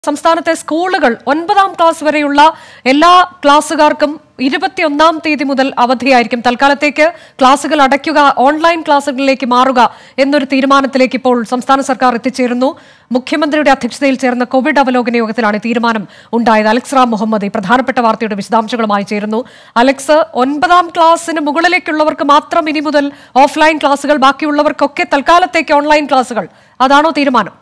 സംസ്ഥാനത്തെ സ്കൂളുകൾ ഒൻപതാം ക്ലാസ് വരെയുള്ള എല്ലാ ക്ലാസ്സുകാർക്കും ഇരുപത്തിയൊന്നാം തീയതി മുതൽ അവധിയായിരിക്കും തൽക്കാലത്തേക്ക് ക്ലാസുകൾ അടയ്ക്കുക ഓൺലൈൻ ക്ലാസുകളിലേക്ക് മാറുക എന്നൊരു തീരുമാനത്തിലേക്ക് ഇപ്പോൾ സംസ്ഥാന സർക്കാർ എത്തിച്ചേരുന്നു മുഖ്യമന്ത്രിയുടെ അധ്യക്ഷതയിൽ ചേർന്ന കോവിഡ് അവലോകന യോഗത്തിലാണ് ഈ തീരുമാനം ഉണ്ടായത് അലക്സ് റാം മുഹമ്മദ് ഈ പ്രധാനപ്പെട്ട വാർത്തയുടെ വിശദാംശങ്ങളുമായി ചേരുന്നു അലക്സ് ഒൻപതാം ക്ലാസ്സിന് മുകളിലേക്കുള്ളവർക്ക് മാത്രം ഇനി മുതൽ ഓഫ്ലൈൻ ക്ലാസുകൾ ബാക്കിയുള്ളവർക്കൊക്കെ തൽക്കാലത്തേക്ക് ഓൺലൈൻ ക്ലാസുകൾ അതാണോ തീരുമാനം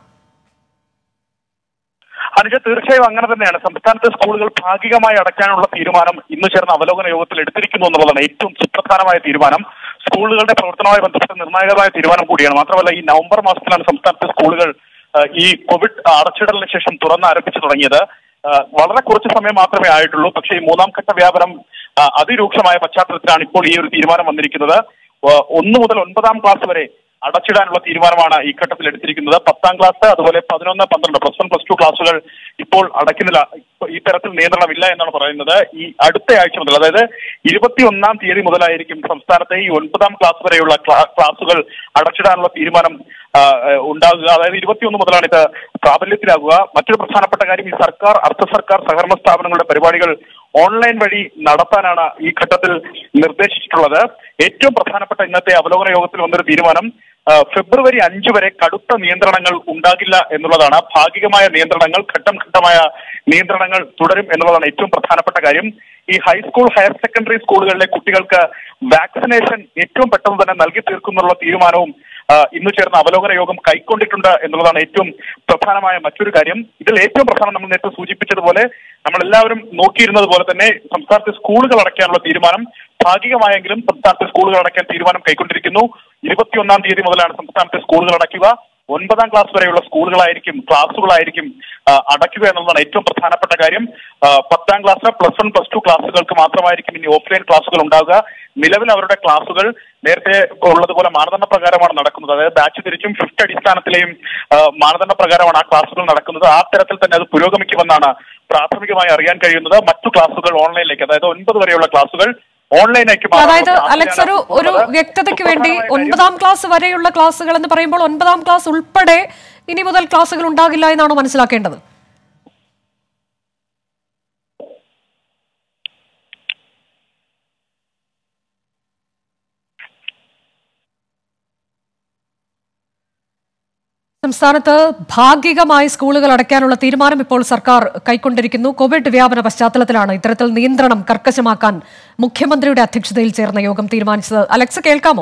അനുജ തീർച്ചയായും അങ്ങനെ തന്നെയാണ് സംസ്ഥാനത്തെ സ്കൂളുകൾ ഭാഗികമായി അടയ്ക്കാനുള്ള തീരുമാനം ഇന്ന് ചേർന്ന അവലോകന യോഗത്തിൽ എടുത്തിരിക്കുന്നു എന്നുള്ളതാണ് ഏറ്റവും സുപ്രധാനമായ തീരുമാനം സ്കൂളുകളുടെ പ്രവർത്തനവുമായി ബന്ധപ്പെട്ട നിർണായകമായ തീരുമാനം കൂടിയാണ് മാത്രമല്ല ഈ നവംബർ മാസത്തിലാണ് സംസ്ഥാനത്തെ സ്കൂളുകൾ ആ, ഈ കോവിഡ് അടച്ചിടലിന് ശേഷം തുറന്ന് ആരംഭിച്ചു തുടങ്ങിയത് ആ, വളരെ കുറച്ച് സമയം മാത്രമേ ആയിട്ടുള്ളൂ പക്ഷേ ഈ മൂന്നാം ഘട്ട വ്യാപനം ആ, അതിരൂക്ഷമായ പശ്ചാത്തലത്തിലാണ് ഇപ്പോൾ ഈ ഒരു തീരുമാനം വന്നിരിക്കുന്നത് ആ, ഒന്ന് മുതൽ ഒൻപതാം ക്ലാസ് വരെ അടച്ചിടാനുള്ള തീരുമാനമാണ് ഈ ഘട്ടത്തിൽ എടുത്തിരിക്കുന്നത് പത്താം ക്ലാസ് അതുപോലെ പതിനൊന്ന് പന്ത്രണ്ട് പ്ലസ് വൺ പ്ലസ് ടു ക്ലാസുകൾ ഇപ്പോൾ അടയ്ക്കുന്നില്ല ഇപ്പൊ ഈ തരത്തിൽ നിയന്ത്രണമില്ല എന്നാണ് പറയുന്നത് ഈ അടുത്ത ആഴ്ച മുതൽ അതായത് ഇരുപത്തിയൊന്നാം തീയതി മുതലായിരിക്കും സംസ്ഥാനത്തെ ഈ ഒൻപതാം ക്ലാസ് വരെയുള്ള ക്ലാ- ക്ലാസുകൾ അടച്ചിടാനുള്ള തീരുമാനം ആ, ഉണ്ടാകുക അതായത് ഇരുപത്തിയൊന്ന് മുതലാണ് ഇത് പ്രാബല്യത്തിലാകുക മറ്റൊരു പ്രധാനപ്പെട്ട കാര്യം ഈ സർക്കാർ അർദ്ധ സർക്കാർ സഹകരണ സ്ഥാപനങ്ങളുടെ പരിപാടികൾ ഓൺലൈൻ വഴി നടത്താനാണ് ഈ ഘട്ടത്തിൽ നിർദ്ദേശിച്ചിട്ടുള്ളത് ഏറ്റവും പ്രധാനപ്പെട്ട ഇന്നത്തെ അവലോകന യോഗത്തിൽ വന്നൊരു തീരുമാനം ആ, ഫെബ്രുവരി അഞ്ച് വരെ കടുത്ത നിയന്ത്രണങ്ങൾ ഉണ്ടാകില്ല എന്നുള്ളതാണ് ഭാഗികമായ നിയന്ത്രണങ്ങൾ ഘട്ടം ഘട്ടമായ നിയന്ത്രണങ്ങൾ തുടരും എന്നുള്ളതാണ് ഏറ്റവും പ്രധാനപ്പെട്ട കാര്യം ഈ ഹൈസ്കൂൾ ഹയർ സെക്കൻഡറി സ്കൂളുകളിലെ കുട്ടികൾക്ക് വാക്സിനേഷൻ ഏറ്റവും പെട്ടെന്ന് തന്നെ നൽകി തീർക്കുന്നുള്ള തീരുമാനവും ആ, ഇന്ന് ചേർന്ന അവലോകന യോഗം കൈക്കൊണ്ടിട്ടുണ്ട് എന്നുള്ളതാണ് ഏറ്റവും പ്രധാനമായ മറ്റൊരു കാര്യം ഇതിൽ ഏറ്റവും പ്രധാനം നമ്മൾ നേരത്തെ സൂചിപ്പിച്ചതുപോലെ നമ്മൾ എല്ലാവരും നോക്കിയിരുന്നത് പോലെ തന്നെ സംസ്ഥാനത്തെ സ്കൂളുകൾ അടയ്ക്കാനുള്ള തീരുമാനം ഭാഗികമായെങ്കിലും സംസ്ഥാനത്തെ സ്കൂളുകൾ അടയ്ക്കാൻ തീരുമാനം കൈക്കൊണ്ടിരിക്കുന്നു ഇരുപത്തിയൊന്നാം തീയതി മുതലാണ് സംസ്ഥാനത്തെ സ്കൂളുകൾ അടയ്ക്കുക ഒൻപതാം ക്ലാസ് വരെയുള്ള സ്കൂളുകളായിരിക്കും ക്ലാസുകളായിരിക്കും ആ, അടയ്ക്കുക എന്നുള്ളതാണ് ഏറ്റവും പ്രധാനപ്പെട്ട കാര്യം ആ, പത്താം class plus one plus two ക്ലാസുകൾക്ക് മാത്രമായിരിക്കും ഇനി ഓഫ്ലൈൻ ക്ലാസുകൾ ഉണ്ടാകുക നിലവിൽ അവരുടെ ക്ലാസുകൾ നേരത്തെ ഉള്ളതുപോലെ മാനദണ്ഡ പ്രകാരമാണ് നടക്കുന്നത് അതായത് ബാച്ച് തിരിച്ചും ഷിഫ്റ്റ് അടിസ്ഥാനത്തിലെയും ആ, മാനദണ്ഡ പ്രകാരമാണ് ആ ക്ലാസുകൾ നടക്കുന്നത് ആ തരത്തിൽ തന്നെ അത് പുരോഗമിക്കുമെന്നാണ് പ്രാഥമികമായി അറിയാൻ കഴിയുന്നത് മറ്റു ക്ലാസുകൾ ഓൺലൈനിലേക്ക് അതായത് ഒൻപത് വരെയുള്ള ക്ലാസുകൾ ഓൺലൈനാക്കി അതായത് അലക്സ് ഒരു ഒരു വ്യക്തതയ്ക്ക് വേണ്ടി ഒൻപതാം ക്ലാസ് വരെയുള്ള ക്ലാസ്സുകൾ എന്ന് പറയുമ്പോൾ ഒൻപതാം ക്ലാസ് ഉൾപ്പെടെ ഇനി മുതൽ ക്ലാസ്സുകൾ ഉണ്ടാകില്ല എന്നാണോ മനസ്സിലാക്കേണ്ടത് സംസ്ഥാനത്ത് ഭാഗികമായി സ്കൂളുകൾ അടയ്ക്കാനുള്ള തീരുമാനം ഇപ്പോൾ സർക്കാർ കൈക്കൊണ്ടിരിക്കുന്നു കോവിഡ് വ്യാപന പശ്ചാത്തലത്തിലാണ് ഇത്തരത്തിൽ നിയന്ത്രണം കർക്കശമാക്കാൻ മുഖ്യമന്ത്രിയുടെ അധ്യക്ഷതയിൽ ചേർന്ന യോഗം തീരുമാനിച്ചത് അലക്സ് കേൾക്കാമോ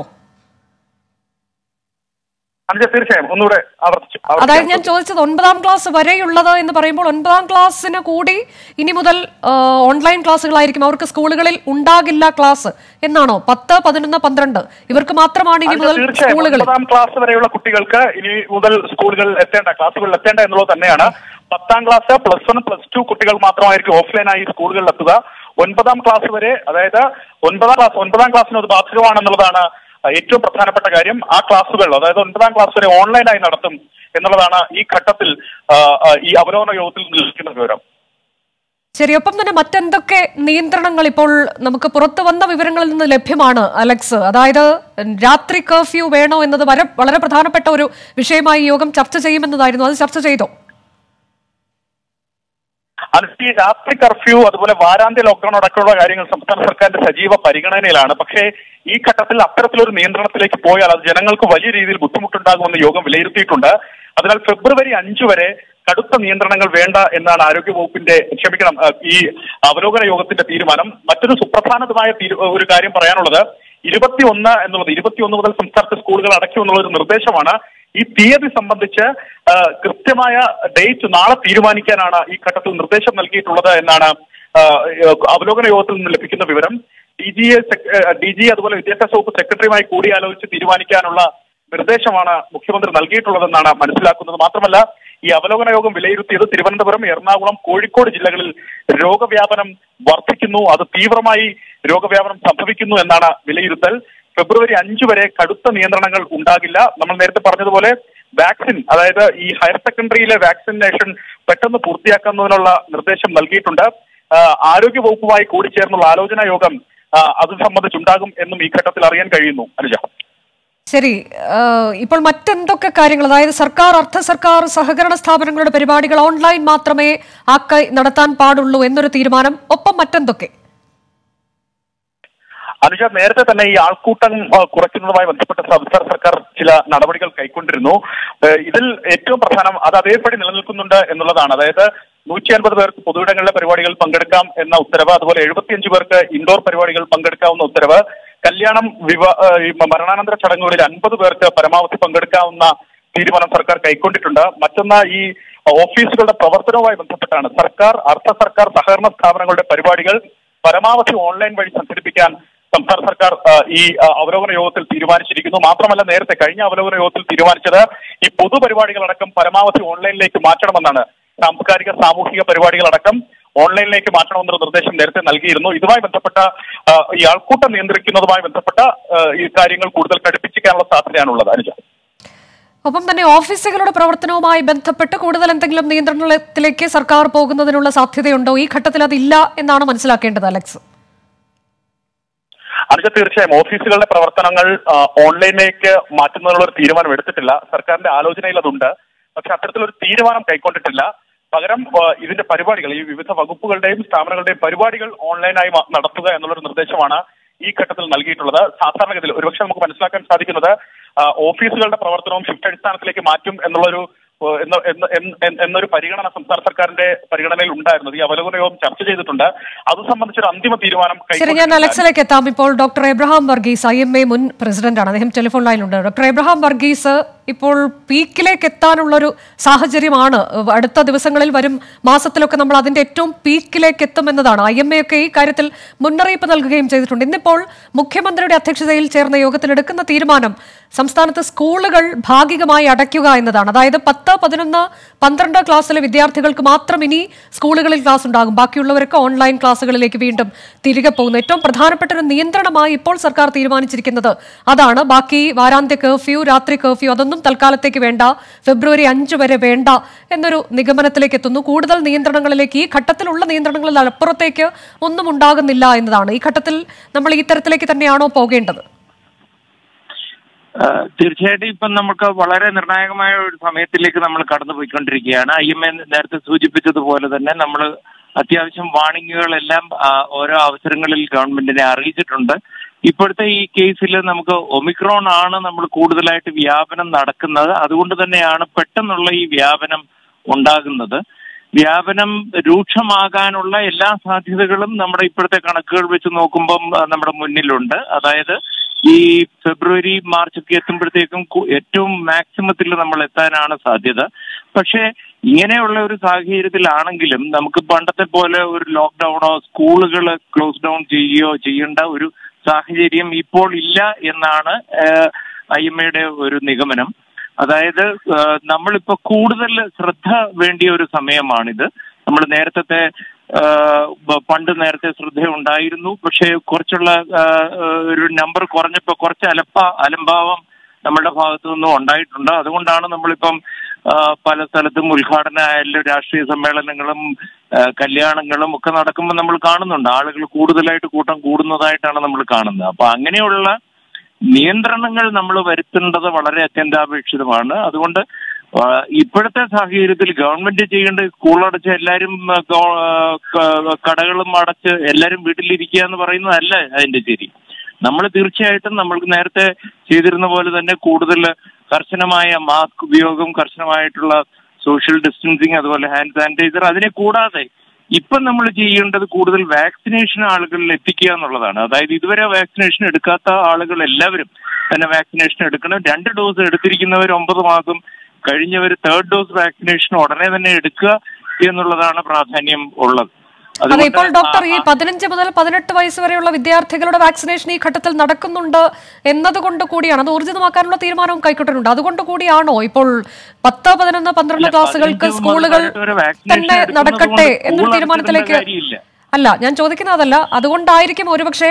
അനുജ തീർച്ചയായും ഒന്നുകൂടെ ആവർത്തിച്ചു അതായത് ഞാൻ ചോദിച്ചത് ഒൻപതാം ക്ലാസ് വരെയുള്ളത് എന്ന് പറയുമ്പോൾ ഒൻപതാം ക്ലാസ്സിന് കൂടി ഇനി മുതൽ ആ, ഓൺലൈൻ ക്ലാസ്സുകളായിരിക്കും അവർക്ക് സ്കൂളുകളിൽ ഉണ്ടാകില്ല ക്ലാസ് എന്നാണോ പത്ത് പതിനൊന്ന് പന്ത്രണ്ട് ഇവർക്ക് മാത്രമാണ് ഇനി അത് മുതൽ തീർച്ചയായും സ്കൂളുകളിൽ ഒമ്പതാം ക്ലാസ് വരെയുള്ള കുട്ടികൾക്ക് ഇനി മുതൽ സ്കൂളുകൾ എത്തേണ്ട ക്ലാസ്സുകളിൽ എത്തേണ്ട എന്നുള്ളത് തന്നെയാണ് പത്താം class plus one plus two കുട്ടികൾ മാത്രമായിരിക്കും ഓഫ്ലൈനായി സ്കൂളുകളിൽ എത്തുക ഒൻപതാം ക്ലാസ് വരെ അതായത് ഒൻപതാം ക്ലാസ് ഒൻപതാം ക്ലാസ്സിന് അത് ബാധകമാണെന്നുള്ളതാണ് ഏറ്റവും പ്രധാനപ്പെട്ട കാര്യം ആ ക്ലാസ്സുകൾ അതായത് ഒൻപതാം ക്ലാസ് വരെ ഓൺലൈനായി നടത്തും എന്നുള്ളതാണ് ഈ ഘട്ടത്തിൽ ആ, ആ, ഈ അവലോകന യോഗത്തിൽ ലഭിക്കുന്ന വിവരം ശരി ഒപ്പം തന്നെ മറ്റെന്തൊക്കെ നിയന്ത്രണങ്ങൾ ഇപ്പോൾ നമുക്ക് പുറത്തു വന്ന വിവരങ്ങളിൽ നിന്ന് ലഭ്യമാണ് അലക്സ് അതായത് രാത്രി കർഫ്യൂ വേണോ എന്നത് വരെ വളരെ പ്രധാനപ്പെട്ട ഒരു വിഷയമായി ഈ യോഗം ചർച്ച ചെയ്യുമെന്നതായിരുന്നു അത് ചർച്ച ചെയ്തോ അത് ഈ രാത്രി കർഫ്യൂ അതുപോലെ വാരാന്ത്യ ലോക്ക്ഡൌൺ അടക്കമുള്ള കാര്യങ്ങൾ സംസ്ഥാന സർക്കാരിന്റെ സജീവ പരിഗണനയിലാണ് പക്ഷേ ഈ ഘട്ടത്തിൽ അത്തരത്തിലൊരു നിയന്ത്രണത്തിലേക്ക് പോയാൽ അത് ജനങ്ങൾക്ക് വലിയ രീതിയിൽ ബുദ്ധിമുട്ടുണ്ടാകുമെന്ന് യോഗം വിലയിരുത്തിയിട്ടുണ്ട് അതിനാൽ ഫെബ്രുവരി അഞ്ചു വരെ കടുത്ത നിയന്ത്രണങ്ങൾ വേണ്ട എന്നാണ് ആരോഗ്യവകുപ്പിന്റെ ക്ഷമിക്കണം ആ, ഈ അവലോകന യോഗത്തിന്റെ തീരുമാനം മറ്റൊരു സുപ്രധാനമായ തീരു- ഒരു കാര്യം പറയാനുള്ളത് ഇരുപത്തിയൊന്ന് എന്നുള്ളത് ഇരുപത്തിയൊന്ന് മുതൽ സംസ്ഥാനത്തെ സ്കൂളുകൾ അടയ്ക്കും എന്നുള്ള ഒരു നിർദ്ദേശമാണ് ഈ തീയതി സംബന്ധിച്ച് ആ, കൃത്യമായ ഡേറ്റ് നാളെ തീരുമാനിക്കാനാണ് ഈ ഘട്ടത്തിൽ നിർദ്ദേശം നൽകിയിട്ടുള്ളത് എന്നാണ് ആ, അവലോകന യോഗത്തിൽ നിന്ന് ലഭിക്കുന്ന വിവരം ഡി ജി ഡി ജി അതുപോലെ വിദ്യാഭ്യാസ വകുപ്പ് സെക്രട്ടറിയുമായി കൂടിയാലോചിച്ച് തീരുമാനിക്കാനുള്ള നിർദ്ദേശമാണ് മുഖ്യമന്ത്രി നൽകിയിട്ടുള്ളതെന്നാണ് മനസ്സിലാക്കുന്നത് മാത്രമല്ല ഈ അവലോകന യോഗം വിലയിരുത്തിയത് തിരുവനന്തപുരം എറണാകുളം കോഴിക്കോട് ജില്ലകളിൽ രോഗവ്യാപനം വർദ്ധിക്കുന്നു അത് തീവ്രമായി രോഗവ്യാപനം സംഭവിക്കുന്നു എന്നാണ് വിലയിരുത്തൽ ഫെബ്രുവരി അഞ്ചു വരെ കടുത്ത നിയന്ത്രണങ്ങൾ ഉണ്ടാകില്ല നമ്മൾ നേരത്തെ പറഞ്ഞതുപോലെ വാക്സിൻ അതായത് ഈ ഹയർ സെക്കൻഡറിയിലെ വാക്സിനേഷൻ പെട്ടെന്ന് പൂർത്തിയാക്കുന്നതിനുള്ള നിർദ്ദേശം നൽകിയിട്ടുണ്ട് ആ, ആരോഗ്യ വകുപ്പുമായി കൂടിച്ചേർന്നുള്ള ആലോചനാ യോഗം ആ, അത് സംബന്ധിച്ചുണ്ടാകും എന്നും ഈ ഘട്ടത്തിൽ അറിയാൻ കഴിയുന്നു അനുജ ശരി ആ, ഇപ്പോൾ മറ്റെന്തൊക്കെ കാര്യങ്ങൾ അതായത് സർക്കാർ അർദ്ധ സർക്കാർ സഹകരണ സ്ഥാപനങ്ങളുടെ പരിപാടികൾ ഓൺലൈൻ മാത്രമേ ആക്കി നടത്താൻ പാടുള്ളൂ എന്നൊരു തീരുമാനം ഒപ്പം മറ്റെന്തൊക്കെ അനുജ നേരത്തെ തന്നെ ഈ ആൾക്കൂട്ടം ആ, കുറയ്ക്കുന്നതുമായി ബന്ധപ്പെട്ട് സംസ്ഥാന സർക്കാർ ചില നടപടികൾ കൈക്കൊണ്ടിരുന്നു ഏഹ് ഇതിൽ ഏറ്റവും പ്രധാനം അത് അതേപടി നിലനിൽക്കുന്നുണ്ട് എന്നുള്ളതാണ് അതായത് നൂറ്റി അൻപത് പേർക്ക് പൊതുവിടങ്ങളിലെ പരിപാടികൾ പങ്കെടുക്കാം എന്ന ഉത്തരവ് അതുപോലെ എഴുപത്തിയഞ്ച് പേർക്ക് ഇൻഡോർ പരിപാടികൾ പങ്കെടുക്കാവുന്ന ഉത്തരവ് കല്യാണം വിവാ ഏഹ് ഈ മരണാനന്തര ചടങ്ങുകളിൽ അൻപത് പേർക്ക് പരമാവധി പങ്കെടുക്കാവുന്ന തീരുമാനം സർക്കാർ കൈക്കൊണ്ടിട്ടുണ്ട് മറ്റൊന്ന് ഈ ഓഫീസുകളുടെ പ്രവർത്തനവുമായി ബന്ധപ്പെട്ടാണ് സർക്കാർ അർദ്ധ സർക്കാർ സഹകരണ സ്ഥാപനങ്ങളുടെ പരിപാടികൾ പരമാവധി ഓൺലൈൻ വഴി സംഘടിപ്പിക്കാൻ സംസ്ഥാന സർക്കാർ ആ, ഈ ആ, അവലോകന യോഗത്തിൽ തീരുമാനിച്ചിരിക്കുന്നു മാത്രമല്ല നേരത്തെ കഴിഞ്ഞ അവലോകന യോഗത്തിൽ തീരുമാനിച്ചത് ഈ പൊതുപരിപാടികളടക്കം പരമാവധി ഓൺലൈനിലേക്ക് മാറ്റണമെന്നാണ് സാംസ്കാരിക സാമൂഹിക പരിപാടികളടക്കം ഓൺലൈനിലേക്ക് മാറ്റണമെന്നൊരു നിർദ്ദേശം നേരത്തെ നൽകിയിരുന്നു ഇതുമായി ബന്ധപ്പെട്ട ആ, ഈ ആൾക്കൂട്ടം നിയന്ത്രിക്കുന്നതുമായി ബന്ധപ്പെട്ട ആ, ഈ കാര്യങ്ങൾ കൂടുതൽ കടുപ്പിച്ചിരിക്കാനുള്ള സാധ്യതയാണുള്ളത് അനുജ ഒപ്പം തന്നെ ഓഫീസുകളുടെ പ്രവർത്തനവുമായി ബന്ധപ്പെട്ട് കൂടുതൽ എന്തെങ്കിലും നിയന്ത്രണത്തിലേക്ക് സർക്കാർ പോകുന്നതിനുള്ള സാധ്യതയുണ്ടോ ഈ ഘട്ടത്തിൽ അതില്ല എന്നാണ് മനസ്സിലാക്കേണ്ടത് അലക്സ് അനുജ തീർച്ചയായും ഓഫീസുകളുടെ പ്രവർത്തനങ്ങൾ ആ, ഓൺലൈനിലേക്ക് മാറ്റുന്നതിനുള്ള ഒരു തീരുമാനം എടുത്തിട്ടില്ല സർക്കാരിന്റെ ആലോചനയിൽ അതുണ്ട് പക്ഷെ അത്തരത്തിലൊരു തീരുമാനം കൈക്കൊണ്ടിട്ടില്ല പകരം ആ, ഇതിന്റെ പരിപാടികൾ ഈ വിവിധ വകുപ്പുകളുടെയും സ്ഥാപനങ്ങളുടെയും പരിപാടികൾ ഓൺലൈനായി മ- നടത്തുക എന്നുള്ളൊരു നിർദ്ദേശമാണ് ഈ ഘട്ടത്തിൽ നൽകിയിട്ടുള്ളത് സാധാരണഗതിയിൽ ഒരുപക്ഷെ നമുക്ക് മനസ്സിലാക്കാൻ സാധിക്കുന്നത് ആ, ഓഫീസുകളുടെ പ്രവർത്തനവും ഷിഫ്റ്റ് അടിസ്ഥാനത്തിലേക്ക് മാറ്റും എന്നുള്ളൊരു ഏ, എന്ന- എന്ന- എന്ന- എന്ന- എന്നൊരു പരിഗണന സംസ്ഥാന സർക്കാരിന്റെ പരിഗണനയിൽ ഉണ്ടായിരുന്നത് ഈ അവലോകന യോഗം ചർച്ച ചെയ്തിട്ടുണ്ട് അത് സംബന്ധിച്ചൊരു അന്തിമ തീരുമാനം ശരി ഞാൻ കൈക്കൊണ്ടിട്ടില്ല. അലക്സിലേക്ക് എത്താം ഇപ്പോൾ doctor Abraham Varghese I M A മുൻ പ്രസിഡന്റാണ് അദ്ദേഹം ടെലിഫോൺ ലൈനിലുണ്ട് ഡോക്ടർ എബ്രഹാം വർഗീസ് ഇപ്പോൾ പീക്കിലേക്ക് എത്താനുള്ളൊരു സാഹചര്യമാണ് അടുത്ത ദിവസങ്ങളിൽ വരും മാസത്തിലൊക്കെ നമ്മൾ അതിന്റെ ഏറ്റവും പീക്കിലേക്ക് എത്തുമെന്നതാണ് ഐ എം എ ഒക്കെ ഈ കാര്യത്തിൽ മുന്നറിയിപ്പ് നൽകുകയും ചെയ്തിട്ടുണ്ട് ഇന്നിപ്പോൾ മുഖ്യമന്ത്രിയുടെ അധ്യക്ഷതയിൽ ചേർന്ന യോഗത്തിൽ എടുക്കുന്ന തീരുമാനം സംസ്ഥാനത്ത് സ്കൂളുകൾ ഭാഗികമായി അടയ്ക്കുക എന്നതാണ് അതായത് പത്ത് പതിനൊന്ന് പന്ത്രണ്ട് ക്ലാസ്സിലെ വിദ്യാർത്ഥികൾക്ക് മാത്രം ഇനി സ്കൂളുകളിൽ ക്ലാസ് ഉണ്ടാകും ബാക്കിയുള്ളവരൊക്കെ ഓൺലൈൻ ക്ലാസ്സുകളിലേക്ക് വീണ്ടും തിരികെ പോകുന്നു ഏറ്റവും പ്രധാനപ്പെട്ട ഒരു നിയന്ത്രണമായി ഇപ്പോൾ സർക്കാർ തീരുമാനിച്ചിരിക്കുന്നത് അതാണ് ബാക്കി വാരാന്ത്യ കർഫ്യൂ രാത്രി കർഫ്യൂ അതൊന്നും തൽക്കാലത്തേക്ക് വേണ്ട ഫെബ്രുവരി അഞ്ച് വരെ വേണ്ട എന്നൊരു നിഗമനത്തിലേക്ക് എത്തുന്നു കൂടുതൽ നിയന്ത്രണങ്ങളിലേക്ക് ഈ ഘട്ടത്തിലുള്ള നിയന്ത്രണങ്ങളിൽ അപ്പുറത്തേക്ക് ഒന്നും ഉണ്ടാകുന്നില്ല എന്നതാണ് ഈ ഘട്ടത്തിൽ നമ്മൾ ഈ തരത്തിലേക്ക് തന്നെയാണോ പോകേണ്ടത് ആ, തീർച്ചയായിട്ടും ഇപ്പം നമുക്ക് വളരെ നിർണായകമായ ഒരു സമയത്തിലേക്ക് നമ്മൾ കടന്നുപോയിക്കൊണ്ടിരിക്കുകയാണ് ഐ എം എ നേരത്തെ സൂചിപ്പിച്ചതുപോലെ തന്നെ നമ്മൾ അത്യാവശ്യം വാണിങ്ങുകളെല്ലാം ആ, ഓരോ അവസരങ്ങളിൽ ഗവൺമെന്റിനെ അറിയിച്ചിട്ടുണ്ട് ഇപ്പോഴത്തെ ഈ കേസിൽ നമുക്ക് ഒമിക്രോൺ ആണ് നമ്മൾ കൂടുതലായിട്ട് വ്യാപനം നടക്കുന്നത് അതുകൊണ്ട് തന്നെയാണ് പെട്ടെന്നുള്ള ഈ വ്യാപനം ഉണ്ടാകുന്നത് വ്യാപനം രൂക്ഷമാകാനുള്ള എല്ലാ സാധ്യതകളും നമ്മുടെ ഇപ്പോഴത്തെ കണക്കുകൾ വെച്ച് നോക്കുമ്പം ആ, നമ്മുടെ മുന്നിലുണ്ട് അതായത് ഈ ഫെബ്രുവരി മാർച്ച് ഒക്കെ എത്തുമ്പോഴത്തേക്കും കു- ഏറ്റവും മാക്സിമത്തിൽ നമ്മൾ എത്താനാണ് സാധ്യത പക്ഷേ ഇങ്ങനെയുള്ള ഒരു സാഹചര്യത്തിലാണെങ്കിലും നമുക്ക് പണ്ടത്തെ പോലെ ഒരു ലോക്ക്ഡൌണോ സ്കൂളുകൾ ക്ലോസ് ഡൗൺ ചെയ്യുകയോ ചെയ്യേണ്ട ഒരു സാഹചര്യം ഇപ്പോൾ ഇല്ല എന്നാണ് ഐ എം എയുടെ ഒരു നിഗമനം അതായത് ആ, നമ്മളിപ്പോ കൂടുതൽ ശ്രദ്ധ വേണ്ടിയ ഒരു സമയമാണിത് നമ്മൾ നേരത്തെ ആ, ബ- പണ്ട് നേരത്തെ ശ്രദ്ധ ഉണ്ടായിരുന്നു പക്ഷേ കുറച്ചുള്ള ആ, ഒരു നമ്പർ കുറഞ്ഞപ്പോ കുറച്ച് അലപ്പ അലംഭാവം നമ്മളുടെ ഭാഗത്തു നിന്നും ഉണ്ടായിട്ടുണ്ട് അതുകൊണ്ടാണ് നമ്മളിപ്പം ആ, പല സ്ഥലത്തും ഉദ്ഘാടന ആയാലും രാഷ്ട്രീയ സമ്മേളനങ്ങളും ആ, കല്യാണങ്ങളും ഒക്കെ നടക്കുമ്പോൾ നമ്മൾ കാണുന്നുണ്ട് ആളുകൾ കൂടുതലായിട്ട് കൂട്ടം കൂടുന്നതായിട്ടാണ് നമ്മൾ കാണുന്നത് അപ്പൊ അങ്ങനെയുള്ള നിയന്ത്രണങ്ങൾ നമ്മൾ വരുത്തേണ്ടത് വളരെ അത്യന്താപേക്ഷിതമാണ് അതുകൊണ്ട് ആ, ഇപ്പോഴത്തെ സാഹചര്യത്തിൽ ഗവൺമെന്റ് ചെയ്യേണ്ട സ്കൂൾ അടച്ച് എല്ലാവരും ആ, ഗോ- ആ, ക- കടകളും അടച്ച് എല്ലാവരും വീട്ടിലിരിക്കുക എന്ന് പറയുന്നതല്ല അതിന്റെ ശരി നമ്മൾ തീർച്ചയായിട്ടും നമ്മൾക്ക് നേരത്തെ ചെയ്തിരുന്ന പോലെ തന്നെ കൂടുതൽ കർശനമായ മാസ്ക് ഉപയോഗം കർശനമായിട്ടുള്ള സോഷ്യൽ ഡിസ്റ്റൻസിങ് അതുപോലെ ഹാൻഡ് സാനിറ്റൈസർ അതിനെ കൂടാതെ ഇപ്പം നമ്മൾ ചെയ്യേണ്ടത് കൂടുതൽ വാക്സിനേഷൻ ആളുകളിൽ എത്തിക്കുക എന്നുള്ളതാണ് അതായത് ഇതുവരെ വാക്സിനേഷൻ എടുക്കാത്ത ആളുകൾ എല്ലാവരും തന്നെ വാക്സിനേഷൻ എടുക്കണം രണ്ട് ഡോസ് എടുത്തിരിക്കുന്നവർ ഒമ്പത് മാസം കഴിഞ്ഞവർ തേർഡ് ഡോസ് വാക്സിനേഷൻ ഉടനെ തന്നെ എടുക്കുക എന്നുള്ളതാണ് പ്രാധാന്യം ഉള്ളത് അതെ അതുകൊണ്ട് ഇപ്പോൾ ഡോക്ടർ ഈ ആ- പതിനഞ്ച് മുതൽ പതിനെട്ട് വയസ്സ് വരെയുള്ള വിദ്യാർത്ഥികളുടെ വാക്സിനേഷൻ ഈ ഘട്ടത്തിൽ നടക്കുന്നുണ്ട് എന്നതുകൊണ്ട് കൂടിയാണ് അത് ഊർജിതമാക്കാനുള്ള തീരുമാനവും കൈക്കൊണ്ടിട്ടുണ്ട് അതുകൊണ്ട് കൂടിയാണോ ഇപ്പോൾ പത്ത് പതിനൊന്ന് പന്ത്രണ്ട് ഇല്ല, ക്ലാസ്സുകൾക്ക് പതിനഞ്ച് സ്കൂളുകൾ മുതൽ ഒരു vaccination തന്നെ എടുക്കുന്നത് നടക്കട്ടെ കൊണ്ട് എന്നൊരു സ്കൂൾ തീരുമാനത്തിലേക്ക് അടച്ചിടേണ്ട കാര്യമില്ല. അല്ല ഞാൻ ചോദിക്കുന്നത് അതല്ല അതുകൊണ്ടായിരിക്കും ഒരുപക്ഷെ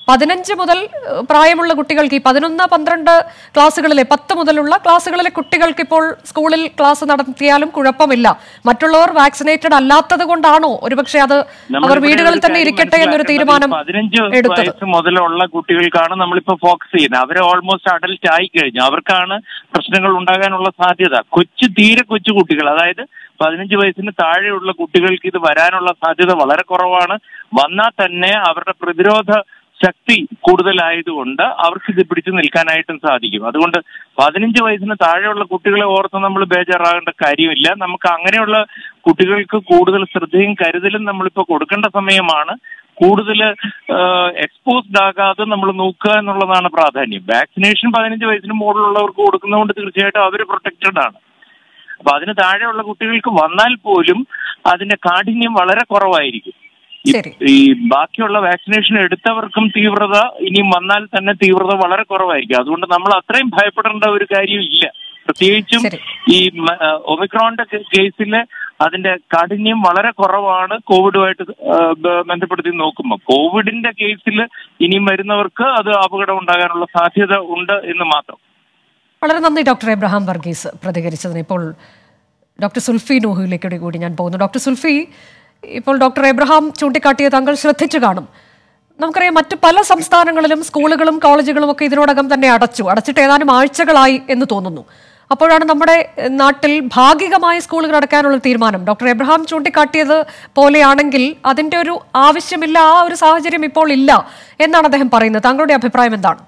പതിനഞ്ച് മുതൽ ഏഹ്, പ്രായമുള്ള കുട്ടികൾക്ക് ഈ പതിനൊന്ന് പന്ത്രണ്ട് ക്ലാസ്സുകളിലെ പത്ത് മുതലുള്ള ക്ലാസ്സുകളിലെ കുട്ടികൾക്ക് ഇപ്പോൾ സ്കൂളിൽ ക്ലാസ് നടത്തിയാലും കുഴപ്പമില്ല മറ്റുള്ളവർ വാക്സിനേറ്റഡ് അല്ലാത്തത് കൊണ്ടാണോ ഒരുപക്ഷെ അത് അവർ നമ്മളിവിടെ വീടുകളിൽ ഒരു തന്നെ കാര്യം ഇരിക്കട്ടെ എന്നൊരു മനസ്സിലാക്കേണ്ടത് തീരുമാനം ഈ പതിനഞ്ച് എടുത്തത് വയസ്സ് മുതലുള്ള കുട്ടികൾക്കാണ് നമ്മളിപ്പോ ഫോക്കസ് ചെയ്യുന്നത് അവർ ഓൾമോസ്റ്റ് അഡൽറ്റ് ആയി കഴിഞ്ഞു അവർക്കാണ് പ്രശ്നങ്ങൾ ഉണ്ടാകാനുള്ള സാധ്യത കൊച്ചു തീരെ കൊച്ചു കുട്ടികൾ അതായത് പതിനഞ്ച് വയസ്സിന് താഴെയുള്ള കുട്ടികൾക്ക് ഇത് വരാനുള്ള സാധ്യത വളരെ കുറവാണ് വന്നാൽ തന്നെ അവരുടെ പ്രതിരോധ ശക്തി കൂടുതലായതുകൊണ്ട് അവർക്ക് ഇത് പിടിച്ചു നിൽക്കാനായിട്ടും സാധിക്കും അതുകൊണ്ട് പതിനഞ്ച് വയസ്സിന് താഴെയുള്ള കുട്ടികളെ ഓർത്ത് നമ്മൾ ബേജാറാകേണ്ട കാര്യമില്ല നമുക്ക് അങ്ങനെയുള്ള കുട്ടികൾക്ക് കൂടുതൽ ശ്രദ്ധയും കരുതലും നമ്മളിപ്പോൾ കൊടുക്കേണ്ട സമയമാണ് കൂടുതൽ എക്സ്പോസ്ഡ് ആകാതെ നമ്മൾ നോക്കുക എന്നുള്ളതാണ് പ്രാധാന്യം വാക്സിനേഷൻ പതിനഞ്ച് വയസ്സിന് മുകളിലുള്ളവർക്ക് കൊടുക്കുന്നതുകൊണ്ട് തീർച്ചയായിട്ടും അവർ പ്രൊട്ടക്റ്റഡ് ആണ് അപ്പൊ അതിന് താഴെയുള്ള കുട്ടികൾക്ക് വന്നാൽ പോലും അതിന്റെ കാഠിന്യം വളരെ കുറവായിരിക്കും ഈ- ശരി. ഈ ബാക്കിയുള്ള വാക്സിനേഷൻ എടുത്തവർക്കും തീവ്രത ഇനിയും വന്നാൽ തന്നെ തീവ്രത വളരെ കുറവായിരിക്കും അതുകൊണ്ട് നമ്മൾ അത്രയും ഭയപ്പെടേണ്ട ഒരു കാര്യം ഇല്ല പ്രത്യേകിച്ചും ശരി. ഈ മ- ആ, ഒമിക്രോണിന്റെ കേസില് അതിന്റെ കാഠിന്യം വളരെ കുറവാണ് കോവിഡുമായിട്ട് ആ, ബ- ബന്ധപ്പെടുത്തി നോക്കുമ്പോൾ കോവിഡിന്റെ കേസിൽ ഇനിയും വരുന്നവർക്ക് അത് അപകടം ഉണ്ടാകാനുള്ള സാധ്യത ഉണ്ട് എന്ന് മാത്രം വളരെ നന്ദി ഡോക്ടർ എബ്രഹാം വർഗീസ് പ്രതികരിച്ചതിന് ഇപ്പോൾ ഡോക്ടർ സുൽഫി നോഹുവിലേക്ക് കൂടി ഞാൻ പോകുന്നു ഡോക്ടർ സുൽഫി ഇപ്പോൾ ഡോക്ടർ എബ്രഹാം ചൂണ്ടിക്കാട്ടിയ താങ്കൾ ശ്രദ്ധിച്ചു കാണും നമുക്കറിയാം മറ്റ് പല സംസ്ഥാനങ്ങളിലും സ്കൂളുകളും കോളേജുകളും ഒക്കെ ഇതിനോടകം തന്നെ അടച്ചു അടച്ചിട്ട് ഏതാനും ആഴ്ചകളായി എന്ന് തോന്നുന്നു അപ്പോഴാണ് നമ്മുടെ എഹ്, നാട്ടിൽ ഭാഗികമായി സ്കൂളുകൾ അടയ്ക്കാനുള്ള തീരുമാനം ഡോക്ടർ എബ്രഹാം ചൂണ്ടിക്കാട്ടിയത് പോലെയാണെങ്കിൽ അതിന്റെ ഒരു ആവശ്യമില്ല ആ ഒരു സാഹചര്യം ഇപ്പോൾ ഇല്ല എന്നാണ് അദ്ദേഹം പറയുന്നത് താങ്കളുടെ അഭിപ്രായം എന്താണ്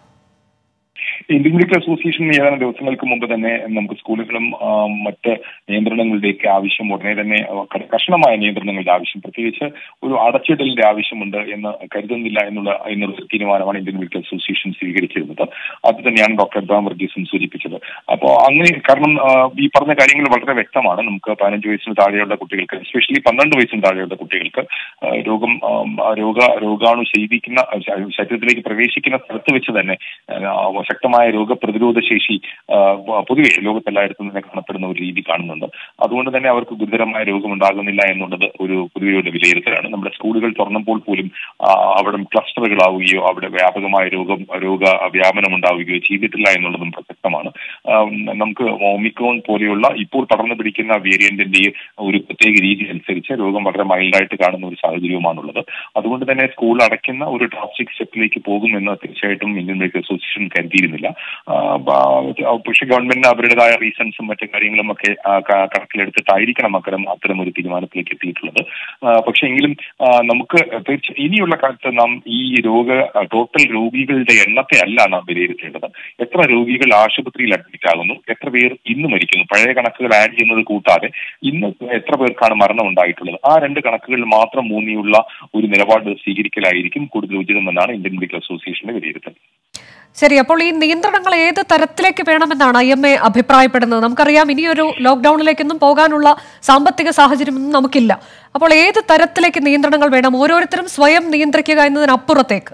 ഇന്ത്യൻ മെഡിക്കൽ അസോസിയേഷൻ ഏതാനും ദിവസങ്ങൾക്ക് മുമ്പ് തന്നെ നമുക്ക് സ്കൂളുകളും ആ, മറ്റ് നിയന്ത്രണങ്ങളുടെയൊക്കെ ആവശ്യം ഉടനെ തന്നെ ആ, ക- കർശനമായ നിയന്ത്രണങ്ങളുടെ ആവശ്യം പ്രത്യേകിച്ച് ഒരു അടച്ചിടലിന്റെ ആവശ്യമുണ്ട് എന്ന് കരുതുന്നില്ല എന്നുള്ള എന്നുള്ള ഒരു തീരുമാനമാണ് ഇന്ത്യൻ മെഡിക്കൽ അസോസിയേഷൻ സ്വീകരിച്ചിരുന്നത് അത് തന്നെയാണ് ഡോക്ടർ അബ്രഹാം വർഗീസും സൂചിപ്പിച്ചത് അപ്പോൾ അങ്ങനെ കാരണം ആ, ഈ പറഞ്ഞ കാര്യങ്ങൾ വളരെ വ്യക്തമാണ് നമുക്ക് പതിനഞ്ച് വയസ്സിന് താഴെയുള്ള കുട്ടികൾക്ക് എസ്പെഷ്യലി പന്ത്രണ്ട് വയസ്സിന് താഴെയുള്ള കുട്ടികൾക്ക് ആ, രോഗം ആ, ആ, രോഗ രോഗാണു ശയിപ്പിക്കുന്ന ശ- ശരീരത്തിലേക്ക് പ്രവേശിക്കുന്ന സ്ഥലത്ത് വെച്ച് തന്നെ ആ, ശക്തമായ രോഗപ്രതിരോധ ശേഷി ആ, പ- പൊതുവെ ലോകത്തെല്ലായിടത്തും തന്നെ കാണപ്പെടുന്ന ഒരു രീതി കാണുന്നുണ്ട് അതുകൊണ്ട് തന്നെ അവർക്ക് ഗുരുതരമായ രോഗം ഉണ്ടാകുന്നില്ല എന്നുള്ളത് ഒരു പൊതുവെയുടെ വിലയിരുത്തലാണ് നമ്മുടെ സ്കൂളുകൾ തുറന്നപ്പോൾ പോലും ആ, അവിടെ ക്ലസ്റ്ററുകളാവുകയോ അവിടെ വ്യാപകമായ രോഗം രോഗ വ്യാപനം ഉണ്ടാവുകയോ ചെയ്തിട്ടില്ല എന്നുള്ളതും പ്രസക്തമാണ് ആ, നമുക്ക് ഒമിക്രോൺ പോലെയുള്ള ഇപ്പോൾ പടർന്നു പിടിക്കുന്ന വേരിയന്റിന്റെ ഒരു പ്രത്യേക രീതി അനുസരിച്ച് രോഗം വളരെ മൈൽഡായിട്ട് കാണുന്ന ഒരു സാഹചര്യവുമാണുള്ളത് അതുകൊണ്ട് തന്നെ സ്കൂൾ അടയ്ക്കുന്ന ഒരു ഡ്രാസ്റ്റിക് സ്റ്റെപ്പിലേക്ക് പോകുമെന്ന് തീർച്ചയായിട്ടും ഇന്ത്യൻ മെഡിക്കൽ അസോസിയേഷൻ കരുതിയിരുന്നില്ല ആ, ബ- പക്ഷേ ഗവൺമെന്റിന് അവരുടേതായ റീസൺസും മറ്റു കാര്യങ്ങളും ഒക്കെ ആ, ക- കണക്കിലെടുത്തിട്ടായിരിക്കണം അത്തരം അത്തരം ഒരു തീരുമാനത്തിലേക്ക് എത്തിയിട്ടുള്ളത് ആ, പക്ഷേ എങ്കിലും ആ, നമുക്ക് തീർച്ച ഇനിയുള്ള കാലത്ത് നാം ഈ രോഗ ടോട്ടൽ രോഗികളുടെ എണ്ണത്തെ അല്ല നാം വിലയിരുത്തേണ്ടത് എത്ര രോഗികൾ ആശുപത്രിയിൽ അഡ്മിറ്റ് ആകുന്നു എത്ര പേർ ഇന്ന് മരിക്കുന്നു പഴയ കണക്കുകൾ ആഡ് ചെയ്യുന്നത് കൂട്ടാതെ ഇന്ന് എത്ര പേർക്കാണ് മരണം ഉണ്ടായിട്ടുള്ളത് ആ രണ്ട് കണക്കുകൾ മാത്രം ഊന്നിയുള്ള ഒരു നിലപാട് സ്വീകരിക്കലായിരിക്കും കൂടുതൽ ഉചിതമെന്നാണ് ഇന്ത്യൻ മെഡിക്കൽ അസോസിയേഷന്റെ വിലയിരുത്തൽ ശരി അപ്പോൾ ഈ നിയന്ത്രണങ്ങൾ ഏത് തരത്തിലേക്ക് വേണമെന്നാണ് ഐ എം എ അഭിപ്രായപ്പെടുന്നത് നമുക്കറിയാം ഇനിയൊരു ലോക്ക്ഡൌണിലേക്കൊന്നും പോകാനുള്ള സാമ്പത്തിക സാഹചര്യമൊന്നും നമുക്കില്ല അപ്പോൾ ഏത് തരത്തിലേക്ക് നിയന്ത്രണങ്ങൾ വേണം ഓരോരുത്തരും സ്വയം നിയന്ത്രിക്കുക എന്നതിനപ്പുറത്തേക്ക്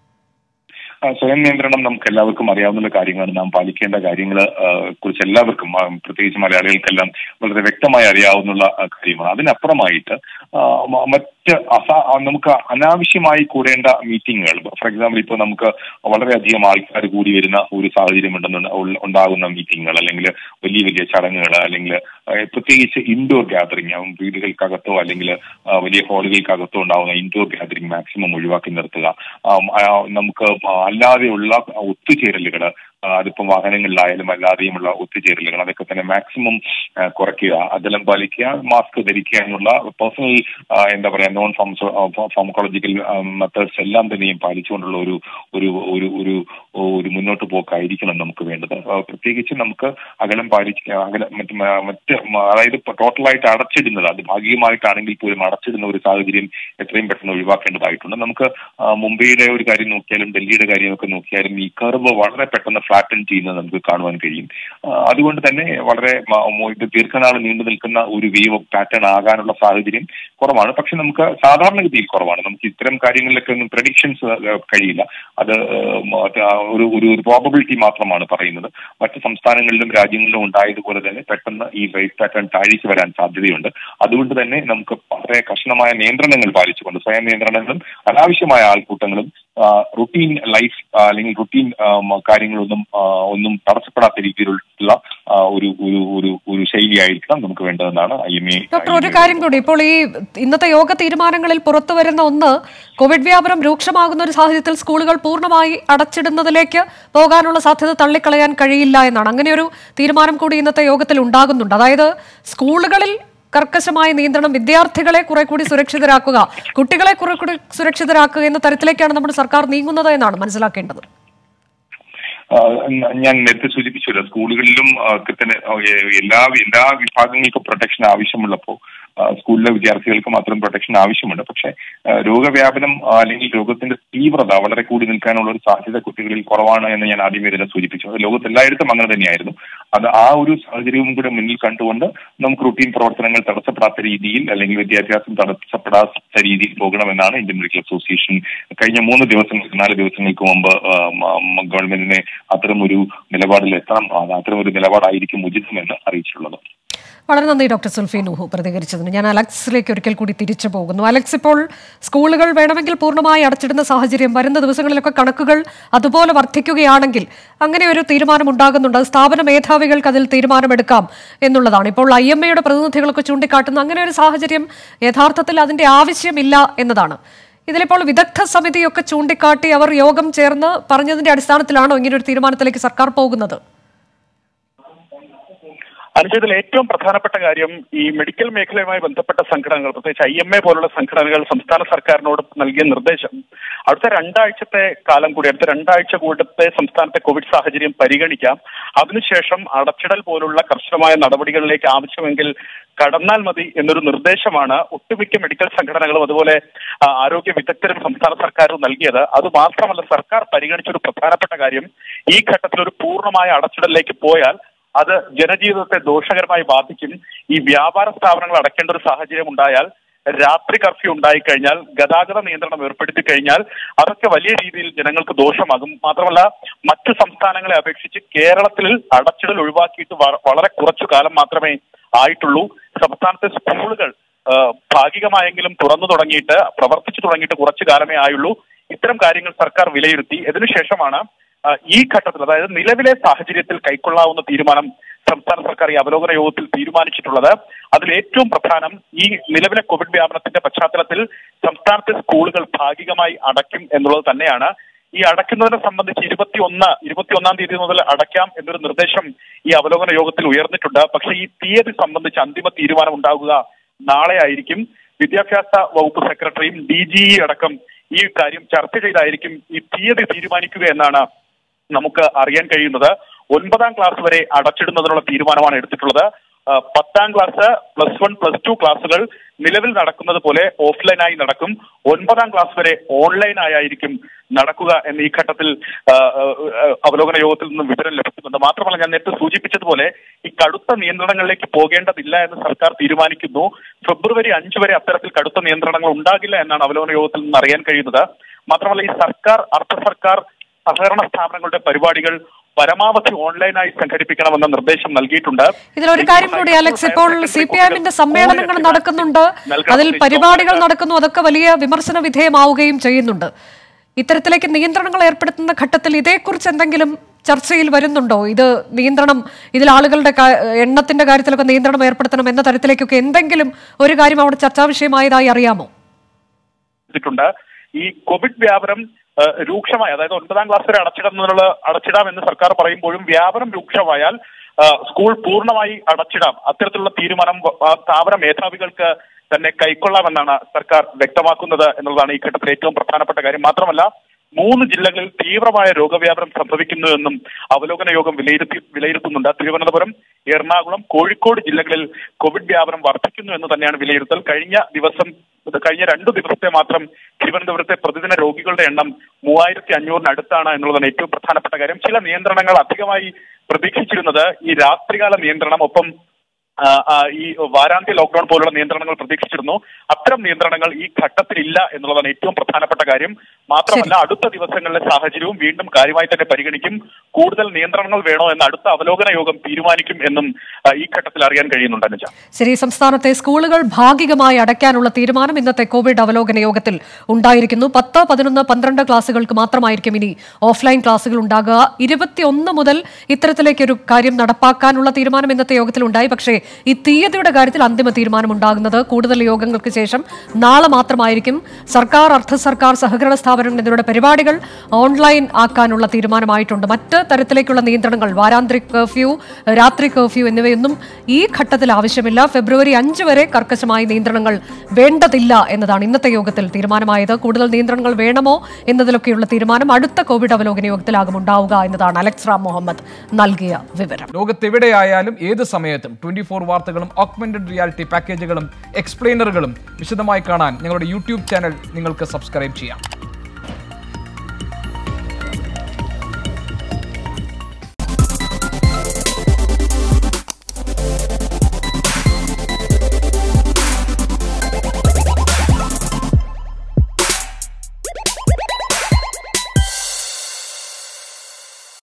ആ, സ്വയം നിയന്ത്രണം നമുക്ക് എല്ലാവർക്കും അറിയാവുന്ന കാര്യങ്ങളാണ് നാം പാലിക്കേണ്ട കാര്യങ്ങൾ കുറിച്ച് എല്ലാവർക്കും ആ, പ്രത്യേകിച്ച് മലയാളികൾക്കെല്ലാം വളരെ വ്യക്തമായി അറിയാവുന്ന കാര്യമാണ് അതിനപ്പുറമായിട്ട് ആ, മ- മറ്റ് അസാ ആ, നമുക്ക് അനാവശ്യമായി കൂടേണ്ട മീറ്റിങ്ങുകൾ ഫോർ എക്സാമ്പിൾ ഇപ്പോൾ നമുക്ക് വളരെയധികം ആൾക്കാർ കൂടി വരുന്ന ഒരു സാഹചര്യം ഉണ്ടെന്ന് ഉള്ള- ഉണ്ടാകുന്ന മീറ്റിങ്ങുകൾ അല്ലെങ്കിൽ വലിയ വലിയ ചടങ്ങുകൾ അല്ലെങ്കിൽ ആ, പ്രത്യേകിച്ച് ഇൻഡോർ ഗ്യാതറിംഗ് വീടുകൾക്കകത്തോ അല്ലെങ്കിൽ ആ, വലിയ ഹാളുകൾക്കകത്തോ ഉണ്ടാകുന്ന ഇൻഡോർ ഗ്യാതറിംഗ് മാക്സിമം ഒഴിവാക്കി നിർത്തുക ആം, ആ, നമുക്ക് അല്ലാതെയുള്ള ഒത്തുചേരലുകൾ അതിപ്പം വാഹനങ്ങളിലായാലും അല്ലാതെയുമുള്ള ഒത്തുചേരലുകൾ അതൊക്കെ തന്നെ മാക്സിമം കുറയ്ക്കുക അതെല്ലാം പാലിക്കുക മാസ്ക് ധരിക്കുക എന്നുള്ള പേഴ്സണൽ എന്താ പറയാ നോൺ ഫാർമക്കോളജിക്കൽ മെത്തേഡ്സ് എല്ലാം തന്നെയും പാലിച്ചുകൊണ്ടുള്ള ഒരു ഒരു ഒരു ഒരു ഒരു മുന്നോട്ട് പോക്കായിരിക്കണം നമുക്ക് വേണ്ടത് ആ, പ്രത്യേകിച്ച് നമുക്ക് അകലം പാലിക്കുക അകലം മറ്റ് മ- മറ്റ് മ- അതായത് ടോട്ടലായിട്ട് അടച്ചിടുന്നത് അത് ഭാഗികമായിട്ടാണെങ്കിൽ പോലും അടച്ചിടുന്ന ഒരു സാഹചര്യം എത്രയും പെട്ടെന്ന് ഒഴിവാക്കേണ്ടതായിട്ടുണ്ട് നമുക്ക് ആ, മുംബൈയുടെ ഒരു കാര്യം നോക്കിയാലും ഡൽഹിയുടെ കാര്യമൊക്കെ നോക്കിയാലും ഈ കർവ് വളരെ പെട്ടെന്ന് ഫ്ലാറ്റൻ ചെയ്യുന്നത് നമുക്ക് കാണുവാൻ കഴിയും ആ, അതുകൊണ്ട് തന്നെ വളരെ മ- മോ- ഇത് ദീർഘനാൾ നീണ്ടു നിൽക്കുന്ന ഒരു വേവ് പാറ്റേൺ ആകാനുള്ള സാഹചര്യം കുറവാണ് പക്ഷെ നമുക്ക് സാധാരണഗതിയിൽ കുറവാണ് നമുക്ക് ഇത്തരം കാര്യങ്ങളിലൊക്കെ ഒന്നും പ്രഡിക്ഷൻസ് കഴിയില്ല അത് മ- അത് ആ ഒരു ഒരു പ്രോബബിലിറ്റി മാത്രമാണ് പറയുന്നത് മറ്റ് സംസ്ഥാനങ്ങളിലും രാജ്യങ്ങളിലും ഉണ്ടായതുപോലെ തന്നെ പെട്ടെന്ന് ഈ വേവ് പാറ്റേൺ താഴേക്ക് വരാൻ സാധ്യതയുണ്ട് അതുകൊണ്ട് തന്നെ നമുക്ക് വളരെ കർശനമായ നിയന്ത്രണങ്ങൾ പാലിച്ചുകൊണ്ട് സ്വയം നിയന്ത്രണങ്ങളും അനാവശ്യമായ ആൾക്കൂട്ടങ്ങളും റുട്ടീൻ ലൈഫ് അല്ലെങ്കിൽ റുട്ടീൻ കാര്യങ്ങളൊന്നും ആ, ഒന്നും തടസ്സപ്പെടാത്ത രീതിയിലുള്ള ആ, ഒരു ഒരു ഒരു ഒരു ശൈലിയായിരിക്കണം നമുക്ക് വേണ്ടതെന്നാണ് ഐ എം എ ഡോക്ടർ ഒരു കാര്യം കൂടി ഇപ്പോൾ ഈ ഇന്നത്തെ യോഗ തീരുമാനങ്ങളിൽ പുറത്തു വരുന്ന ഒന്ന് കോവിഡ് വ്യാപനം രൂക്ഷമാകുന്ന ഒരു സാഹചര്യത്തിൽ സ്കൂളുകൾ പൂർണ്ണമായി അടച്ചിടുന്നതിലേക്ക് പോകാനുള്ള സാധ്യത തള്ളിക്കളയാൻ കഴിയില്ല എന്നാണ് അങ്ങനെ ഒരു തീരുമാനം കൂടി ഇന്നത്തെ യോഗത്തിൽ ഉണ്ടാകുന്നുണ്ട് അതായത് സ്കൂളുകളിൽ കർക്കശമായ നിയന്ത്രണം വിദ്യാർത്ഥികളെ കുറെ കൂടി സുരക്ഷിതരാക്കുക കുട്ടികളെ കുറെ കൂടി സുരക്ഷിതരാക്കുക എന്ന തരത്തിലേക്കാണ് നമ്മുടെ സർക്കാർ നീങ്ങുന്നത് എന്നാണ് മനസ്സിലാക്കേണ്ടത് ആ, ഞാൻ നേരത്തെ സൂചിപ്പിച്ചല്ലോ സ്കൂളുകളിലും ആ, ഒക്കെ തന്നെ ആ, എ- എല്ലാ എല്ലാ വിഭാഗങ്ങൾക്കും പ്രൊട്ടക്ഷൻ ആവശ്യമുള്ളപ്പോൾ ആ, സ്കൂളിലെ വിദ്യാർത്ഥികൾക്ക് മാത്രം പ്രൊട്ടക്ഷൻ ആവശ്യമുണ്ട് പക്ഷേ ആ, രോഗവ്യാപനം ആ, അല്ലെങ്കിൽ രോഗത്തിന്റെ തീവ്രത വളരെ കൂടി നിൽക്കാനുള്ള ഒരു സാധ്യത കുട്ടികളിൽ കുറവാണ് എന്ന് ഞാൻ ആദ്യമേ തന്നെ സൂചിപ്പിച്ചു അത് ലോകത്ത് എല്ലായിടത്തും അങ്ങനെ തന്നെയായിരുന്നു അത് ആ ഒരു സാഹചര്യവും കൂടെ മുന്നിൽ കണ്ടുകൊണ്ട് നമുക്ക് റുട്ടീൻ പ്രവർത്തനങ്ങൾ തടസ്സപ്പെടാത്ത രീതിയിൽ അല്ലെങ്കിൽ വിദ്യാഭ്യാസം തടസ്സപ്പെടാത്ത രീതിയിൽ പോകണമെന്നാണ് ഇന്ത്യൻ മെഡിക്കൽ അസോസിയേഷൻ കഴിഞ്ഞ മൂന്ന് ദിവസങ്ങൾക്ക് നാല് ദിവസങ്ങൾക്ക് മുമ്പ് ആ, മ- മ- ഗവൺമെന്റിനെ അത്തരം ഒരു നിലപാടിൽ എത്തണം അത് അത്തരം ഒരു നിലപാടായിരിക്കും ഉചിതമെന്ന് അറിയിച്ചിട്ടുള്ളത് വളരെ നന്ദി ഡോക്ടർ സുൽഫി നുഹു പ്രതികരിച്ചതിന് ഞാൻ അലക്സിലേക്ക് ഒരിക്കൽ കൂടി തിരിച്ചു പോകുന്നു അലക്സ് ഇപ്പോൾ സ്കൂളുകൾ വേണമെങ്കിൽ പൂർണ്ണമായി അടച്ചിടുന്ന സാഹചര്യം വരുന്ന ദിവസങ്ങളിലൊക്കെ കണക്കുകൾ അതുപോലെ വർദ്ധിക്കുകയാണെങ്കിൽ അങ്ങനെ ഒരു തീരുമാനം ഉണ്ടാകുന്നുണ്ട് അത് സ്ഥാപന മേധാവികൾക്ക് അതിൽ തീരുമാനമെടുക്കാം എന്നുള്ളതാണ് ഇപ്പോൾ ഐ എം എയുടെ പ്രതിനിധികളൊക്കെ ചൂണ്ടിക്കാട്ടുന്ന അങ്ങനെ ഒരു സാഹചര്യം യഥാർത്ഥത്തിൽ അതിന്റെ ആവശ്യമില്ല എന്നതാണ് ഇതിലിപ്പോൾ വിദഗ്ധ സമിതിയൊക്കെ ചൂണ്ടിക്കാട്ടി അവർ യോഗം ചേർന്ന് പറഞ്ഞതിന്റെ അടിസ്ഥാനത്തിലാണോ ഇങ്ങനെ ഒരു തീരുമാനത്തിലേക്ക് സർക്കാർ പോകുന്നത് അനുജത്തിൽ ഏറ്റവും പ്രധാനപ്പെട്ട കാര്യം ഈ മെഡിക്കൽ മേഖലയുമായി ബന്ധപ്പെട്ട സംഘടനകൾ പ്രത്യേകിച്ച് ഐ എം എ പോലുള്ള സംഘടനകൾ സംസ്ഥാന സർക്കാരിനോട് നൽകിയ നിർദ്ദേശം അടുത്ത രണ്ടാഴ്ചത്തെ കാലം കൂടി അടുത്ത രണ്ടാഴ്ച കൂടത്തെ സംസ്ഥാനത്തെ കോവിഡ് സാഹചര്യം പരിഗണിക്കാം അതിനുശേഷം അടച്ചിടൽ പോലുള്ള കർശനമായ നടപടികളിലേക്ക് ആവശ്യമെങ്കിൽ കടന്നാൽ മതി എന്നൊരു നിർദ്ദേശമാണ് ഒട്ടുമിക്ക മെഡിക്കൽ സംഘടനകളും അതുപോലെ ആ, ആരോഗ്യ വിദഗ്ധരും സംസ്ഥാന സർക്കാരും നൽകിയത് അത് മാത്രമല്ല സർക്കാർ പരിഗണിച്ച ഒരു പ്രധാനപ്പെട്ട കാര്യം ഈ ഘട്ടത്തിൽ ഒരു പൂർണ്ണമായ അടച്ചിടലിലേക്ക് പോയാൽ അത് ജനജീവിതത്തെ ദോഷകരമായി ബാധിക്കും ഈ വ്യാപാര സ്ഥാപനങ്ങൾ അടയ്ക്കേണ്ട ഒരു സാഹചര്യം ഉണ്ടായാൽ രാത്രി കർഫ്യൂ ഉണ്ടായിക്കഴിഞ്ഞാൽ ഗതാഗത നിയന്ത്രണം ഏർപ്പെടുത്തി കഴിഞ്ഞാൽ അതൊക്കെ വലിയ രീതിയിൽ ജനങ്ങൾക്ക് ദോഷമാകും മാത്രമല്ല മറ്റു സംസ്ഥാനങ്ങളെ അപേക്ഷിച്ച് കേരളത്തിൽ അടച്ചിടൽ ഒഴിവാക്കിയിട്ട് വ- വളരെ കുറച്ചു കാലം മാത്രമേ ആയിട്ടുള്ളൂ സംസ്ഥാനത്തെ സ്കൂളുകൾ ആ, ഭാഗികമായെങ്കിലും തുറന്നു തുടങ്ങിയിട്ട് പ്രവർത്തിച്ചു തുടങ്ങിയിട്ട് കുറച്ചു കാലമേ ആയുള്ളൂ ഇത്തരം കാര്യങ്ങൾ സർക്കാർ വിലയിരുത്തി ഇതിനുശേഷമാണ് ആ, ഈ ഘട്ടത്തിൽ അതായത് നിലവിലെ സാഹചര്യത്തിൽ കൈക്കൊള്ളാവുന്ന തീരുമാനം സംസ്ഥാന സർക്കാർ ഈ അവലോകന യോഗത്തിൽ തീരുമാനിച്ചിട്ടുള്ളത് അതിൽ ഏറ്റവും പ്രധാനം ഈ നിലവിലെ കോവിഡ് വ്യാപനത്തിന്റെ പശ്ചാത്തലത്തിൽ സംസ്ഥാനത്തെ സ്കൂളുകൾ ഭാഗികമായി അടയ്ക്കും എന്നുള്ളത് തന്നെയാണ് ഈ അടയ്ക്കുന്നതിനെ സംബന്ധിച്ച് ഇരുപത്തിയൊന്ന് ഇരുപത്തിയൊന്നാം തീയതി മുതൽ അടയ്ക്കാം എന്നൊരു നിർദ്ദേശം ഈ അവലോകന യോഗത്തിൽ ഉയർന്നിട്ടുണ്ട് പക്ഷേ ഈ തീയതി സംബന്ധിച്ച് അന്തിമ തീരുമാനം ഉണ്ടാകുക നാളെ ആയിരിക്കും വിദ്യാഭ്യാസ വകുപ്പ് സെക്രട്ടറിയും ഡി ജി അടക്കം ഈ കാര്യം ചർച്ച ചെയ്തായിരിക്കും ഈ തീയതി തീരുമാനിക്കുക എന്നാണ് നമുക്ക് അറിയാൻ കഴിയുന്നത് ഒൻപതാം ക്ലാസ് വരെ അടച്ചിടുന്നതിനുള്ള തീരുമാനമാണ് എടുത്തിട്ടുള്ളത് ആ, പത്താം class plus one plus two ക്ലാസ്സുകൾ നിലവിൽ നടക്കുന്നത് പോലെ ഓഫ്ലൈനായി നടക്കും ഒൻപതാം ക്ലാസ് വരെ ഓൺലൈനായിരിക്കും നടക്കുക എന്ന് ഈ ഘട്ടത്തിൽ ആ, ആ, ആ, അവലോകന യോഗത്തിൽ നിന്നും വിവരം ലഭിക്കുന്നുണ്ട് മാത്രമല്ല ഞാൻ നേരത്തെ സൂചിപ്പിച്ചതുപോലെ ഈ കടുത്ത നിയന്ത്രണങ്ങളിലേക്ക് പോകേണ്ടതില്ല എന്ന് സർക്കാർ തീരുമാനിക്കുന്നു ഫെബ്രുവരി അഞ്ച് വരെ അത്തരത്തിൽ കടുത്ത നിയന്ത്രണങ്ങൾ ഉണ്ടാകില്ല എന്നാണ് അവലോകന യോഗത്തിൽ നിന്ന് അറിയാൻ കഴിയുന്നത് മാത്രമല്ല ഈ സർക്കാർ അർദ്ധ സർക്കാർ സഹകരണ സ്ഥാപനങ്ങളുടെ പരിപാടികൾ പരമാവധി ഓൺലൈനായി സംഘടിപ്പിക്കണമെന്ന നിർദ്ദേശം നൽകിയിട്ടുണ്ട് ഇതിലൊരു കാര്യം കൂടി അലക്സ് ഇപ്പോൾ സി പി എമ്മിന്റെ സമ്മേളനങ്ങൾ നടക്കുന്നുണ്ട് അതിൽ പരിപാടികൾ നടക്കുന്നു അതൊക്കെ വലിയ വിമർശന വിധേയമാവുകയും ചെയ്യുന്നുണ്ട് ഇത്തരത്തിലേക്ക് നിയന്ത്രണങ്ങൾ ഏർപ്പെടുത്തുന്ന ഘട്ടത്തിൽ ഇതേക്കുറിച്ച് എന്തെങ്കിലും ചർച്ചയിൽ വരുന്നുണ്ടോ ഇത് നിയന്ത്രണം ഇതിൽ ആളുകളുടെ കാ- എണ്ണത്തിന്റെ കാര്യത്തിലൊക്കെ നിയന്ത്രണം ഏർപ്പെടുത്തണം എന്ന തരത്തിലേക്കൊക്കെ എന്തെങ്കിലും ഒരു കാര്യം അവിടെ ചർച്ചാ വിഷയമായതായി അറിയാമോ ചെയ്തിട്ടുണ്ട് ഈ കോവിഡ് വ്യാപനം ആ, രൂക്ഷമായ അതായത് ഒൻപതാം ക്ലാസ് വരെ അടച്ചിടുന്നതിനുള്ള അടച്ചിടാം എന്ന് സർക്കാർ പറയുമ്പോഴും വ്യാപനം രൂക്ഷമായാൽ ആ, സ്കൂൾ പൂർണ്ണമായി അടച്ചിടാം അത്തരത്തിലുള്ള തീരുമാനം വ- ആ, സ്ഥാപന മേധാവികൾക്ക് തന്നെ കൈക്കൊള്ളാമെന്നാണ് സർക്കാർ വ്യക്തമാക്കുന്നത് എന്നുള്ളതാണ് ഈ ഘട്ടത്തിൽ ഏറ്റവും പ്രധാനപ്പെട്ട കാര്യം മാത്രമല്ല മൂന്ന് ജില്ലകളിൽ തീവ്രമായ രോഗവ്യാപനം സംഭവിക്കുന്നുവെന്നും അവലോകന യോഗം വിലയിരുത്തി വിലയിരുത്തുന്നുണ്ട് തിരുവനന്തപുരം എറണാകുളം കോഴിക്കോട് ജില്ലകളിൽ കോവിഡ് വ്യാപനം വർദ്ധിക്കുന്നു എന്ന് തന്നെയാണ് വിലയിരുത്തൽ കഴിഞ്ഞ ദിവസം ഇത് കഴിഞ്ഞ രണ്ടു ദിവസത്തെ മാത്രം തിരുവനന്തപുരത്തെ പ്രതിദിന രോഗികളുടെ എണ്ണം മൂവായിരത്തി അഞ്ഞൂറിന് അടുത്താണ് എന്നുള്ളതാണ് ഏറ്റവും പ്രധാനപ്പെട്ട കാര്യം ചില നിയന്ത്രണങ്ങൾ അധികമായി പ്രതീക്ഷിച്ചിരുന്നത് ഈ രാത്രികാല നിയന്ത്രണം ഒപ്പം ആ, ആ, ഈ വാരാന്ത്യ ലോക്ക്ഡൌൺ പോലുള്ള നിയന്ത്രണങ്ങൾ പ്രതീക്ഷിച്ചിരുന്നു അത്തരം നിയന്ത്രണങ്ങൾ ഈ ഘട്ടത്തിൽ ഇല്ല എന്നുള്ളതാണ് ഏറ്റവും പ്രധാനപ്പെട്ട കാര്യം മാത്രമല്ല അടുത്ത ദിവസങ്ങളിലെ സാഹചര്യവും വീണ്ടും കാര്യമായി തന്നെ പരിഗണിക്കും കൂടുതൽ നിയന്ത്രണങ്ങൾ വേണോ എന്ന് അടുത്ത അവലോകന യോഗം തീരുമാനിക്കും എന്നും ആ, ഈ ഘട്ടത്തിൽ അറിയാൻ കഴിയുന്നുണ്ട് അനുജ ശരി സംസ്ഥാനത്തെ സ്കൂളുകൾ ഭാഗികമായി അടയ്ക്കാനുള്ള തീരുമാനം ഇന്നത്തെ കോവിഡ് അവലോകന യോഗത്തിൽ ഉണ്ടായിരിക്കുന്നു പത്ത് പതിനൊന്ന് പന്ത്രണ്ട് ക്ലാസുകൾക്ക് മാത്രമായിരിക്കും ഇനി ഓഫ്ലൈൻ ക്ലാസുകൾ ഉണ്ടാകുക ഇരുപത്തിയൊന്ന് മുതൽ ഇത്തരത്തിലേക്കൊരു കാര്യം നടപ്പാക്കാനുള്ള തീരുമാനം ഇന്നത്തെ യോഗത്തിൽ ഉണ്ടായി പക്ഷേ ഈ തീയതിയുടെ കാര്യത്തിൽ അന്തിമ തീരുമാനം ഉണ്ടാകുന്നത് കൂടുതൽ യോഗങ്ങൾക്ക് ശേഷം നാളെ മാത്രമായിരിക്കും സർക്കാർ അർദ്ധ സർക്കാർ സഹകരണ സ്ഥാപനങ്ങൾ എന്നിവരുടെ പരിപാടികൾ ഓൺലൈൻ ആക്കാനുള്ള തീരുമാനമായിട്ടുണ്ട് മറ്റ് തരത്തിലേക്കുള്ള നിയന്ത്രണങ്ങൾ വാരാന്ത്യ കർഫ്യൂ രാത്രി കർഫ്യൂ എന്നിവയൊന്നും ഈ ഘട്ടത്തിൽ ആവശ്യമില്ല ഫെബ്രുവരി അഞ്ച് വരെ കർക്കശമായ നിയന്ത്രണങ്ങൾ വേണ്ടതില്ല എന്നതാണ് ഇന്നത്തെ യോഗത്തിൽ തീരുമാനമായത് കൂടുതൽ നിയന്ത്രണങ്ങൾ വേണമോ എന്നതിലൊക്കെയുള്ള തീരുമാനം അടുത്ത കോവിഡ് അവലോകന യോഗത്തിലാകും ഉണ്ടാവുക എന്നതാണ് അലക്സ് റാം മുഹമ്മദ് നൽകിയ വിവരം ലോകത്തെവിടെയായാലും ഏത് സമയത്തും ട്വന്റി ഫോർ വാർത്തകളും ഓഗ്മെന്റഡ് റിയാലിറ്റി പാക്കേജുകളും എക്സ്പ്ലെയിനറുകളും വിശദമായി കാണാൻ ഞങ്ങളുടെ യൂട്യൂബ് ചാനൽ നിങ്ങൾക്ക് സബ്സ്ക്രൈബ് ചെയ്യാം